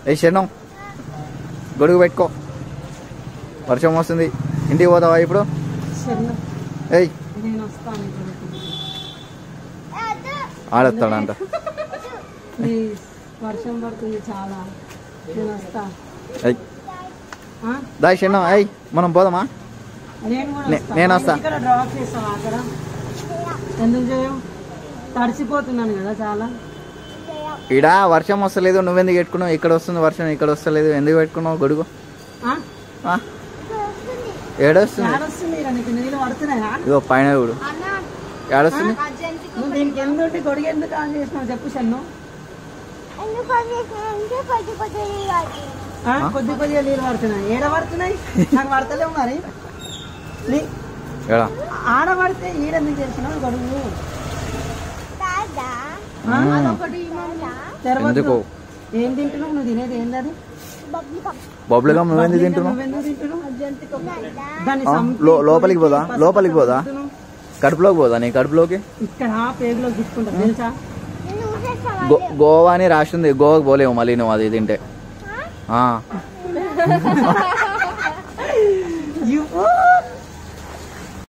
ఏ శరణం గొడుగు పెట్టుకో వర్షం వస్తుంది ఇంటికి పోతావా ఇప్పుడు సరే ఏయ్ నేను వస్తాను ఇక్కడికి. ఆడొస్తాడంట ప్లీజ్ వర్షం పడుతుంది చాలా నేను వస్తా ఏయ్ ఆ? దా శరణం ఏయ్ మనం పోదామా నేను కూడా నే- వస్తా. నేను వస్తా. ఇక్కడ డ్రాప్ చేస్తావా అక్కడ ఎందుకు చేయవు తడిసిపోతున్నాను కదా చాలా ఈడ వర్షం వస్తలేదు నువ్వెందుకు పెట్టుకున్నావు ఇక్కడ వస్తుంది వర్షం ఇక్కడ వస్తలేదు ఎందుకు పెట్టుకున్నావు గొడుగు ఆ? ఆ? ఏడొస్తుంది ఏడొస్తుంది ఇక నీకు నీళ్ళు పడుతున్నాయా ఇదో పైన చూడు ఏడొస్తుంది నువ్వు దీనికి ఎందుకు గొడిగి ఎందుకు ఆన్ చేసినావు చెప్పు షన్ను ఆ? కొద్ది కొద్దిగా నీళ్ళు పడుతున్నాయి ఏడ పడుతున్నాయి నాకు పడతలేవు మరి నీ ఏడా ఆడ పడితే ఈడెందుకు చేసినావు గొడుగు ఆ? తెరవద్దు. ఎందుకు? ఏం తింటున్నావు నువ్వు తినేది ఏందది బొబ్బులు గమ్ నువ్వెందుకు తింటున్నావు నువ్వెందుకు తింటున్నావు దాన్ని ఆ? చంపి లో- లోపలికి పోదా? పసుపు లోపలికి పోదా? కలుపుతున్నావు. కడుపులోకి పోదా నీ కడుపులోకి ఇక్కడ పేగులో తీసుకుంటా తెలుసా గో గోవా అని రాసింది గోవాకి పోలేవు మళ్ళీ నువ్వు అది తింటే ఆ. You-